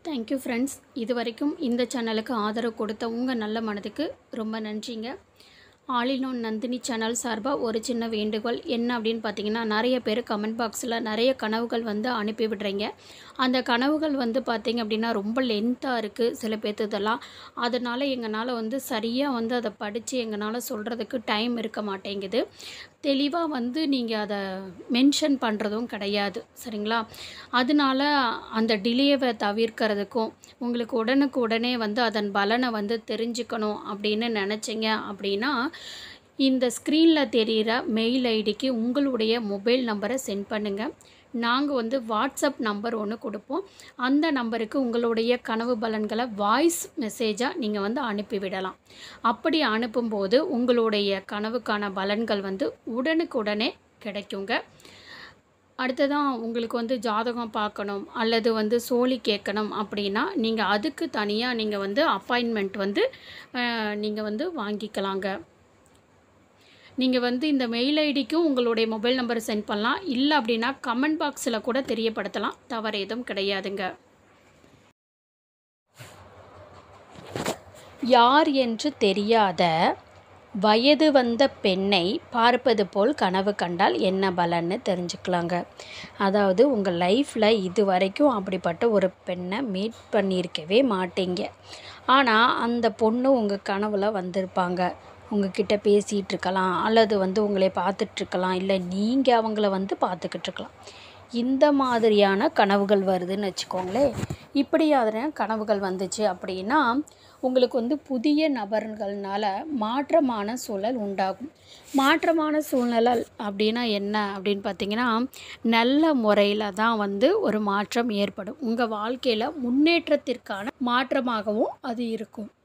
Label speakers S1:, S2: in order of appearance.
S1: thank you friends இது வரைக்கும் இந்த சேனலுக்கு ஆதரவு கொடுத்த உங்கள் நல்ல மனதுக்கு ரொம்ப நன்றிங்க ஆலினோன் நந்தினி சேனல் சார்பாக ஒரு சின்ன வேண்டுகோள் என்ன அப்படின்னு பார்த்தீங்கன்னா நிறைய பேர் கமெண்ட் பாக்ஸில் நிறைய கனவுகள் வந்து அனுப்பி விடுறீங்க அந்த கனவுகள் வந்து பார்த்தீங்க அப்படின்னா ரொம்ப லென்த்தாக இருக்குது சில பேர்த்ததெல்லாம் அதனால் எங்களால் வந்து சரியாக வந்து அதை படித்து எங்களால் சொல்கிறதுக்கு டைம் இருக்க மாட்டேங்குது தெளிவாக வந்து நீங்கள் அதை மென்ஷன் பண்ணுறதும் கிடையாது சரிங்களா அதனால அந்த டிலேவை தவிர்க்கிறதுக்கும் உங்களுக்கு உடனுக்கு உடனே வந்து அதன் பலனை வந்து தெரிஞ்சுக்கணும் அப்படின்னு நினச்சிங்க அப்படின்னா இந்த ஸ்க்ரீனில் தெரிகிற மெயில் ஐடிக்கு உங்களுடைய மொபைல் நம்பரை சென்ட் பண்ணுங்கள் நாங்கள் வந்து வாட்ஸ்அப் நம்பர் ஒன்று கொடுப்போம் அந்த நம்பருக்கு உங்களுடைய கனவு பலன்களை வாய்ஸ் மெசேஜாக நீங்கள் வந்து அனுப்பிவிடலாம் அப்படி அனுப்பும்போது உங்களுடைய கனவுக்கான பலன்கள் வந்து உடனுக்குடனே கிடைக்குங்க அடுத்ததான் உங்களுக்கு வந்து ஜாதகம் பார்க்கணும் அல்லது வந்து சோழி கேட்கணும் அப்படின்னா நீங்கள் அதுக்கு தனியாக நீங்கள் வந்து அப்பாயின்மெண்ட் வந்து நீங்கள் வந்து வாங்கிக்கலாங்க நீங்கள் வந்து இந்த மெயில் ஐடிக்கும் உங்களுடைய மொபைல் நம்பர் சென்ட் பண்ணலாம் இல்லை அப்படின்னா கமெண்ட் பாக்ஸில் கூட தெரியப்படுத்தலாம் தவறு எதுவும் கிடையாதுங்க யார் என்று தெரியாத வயது வந்த பெண்ணை பார்ப்பது போல் கனவு கண்டால் என்ன பலன்னு தெரிஞ்சுக்கலாங்க அதாவது உங்கள் லைஃப்பில் இது வரைக்கும் அப்படிப்பட்ட ஒரு பெண்ணை மீட் பண்ணியிருக்கவே மாட்டீங்க ஆனால் அந்த பொண்ணு உங்கள் கனவில் வந்திருப்பாங்க உங்ககிட்ட பேசிகிட்டு இருக்கலாம் அல்லது வந்து உங்களை பார்த்துட்ருக்கலாம் இல்லை நீங்கள் அவங்கள வந்து பார்த்துக்கிட்டு இருக்கலாம் இந்த மாதிரியான கனவுகள் வருதுன்னு வச்சுக்கோங்களேன் இப்படியான கனவுகள் வந்துச்சு அப்படின்னா உங்களுக்கு வந்து புதிய நபர்கள்னால மாற்றமான சூழல் உண்டாகும் மாற்றமான சூழ்நிலை அப்படின்னா என்ன அப்படின்னு பார்த்தீங்கன்னா நல்ல முறையில் தான் வந்து ஒரு மாற்றம் ஏற்படும் உங்கள் வாழ்க்கையில் முன்னேற்றத்திற்கான மாற்றமாகவும் அது இருக்கும்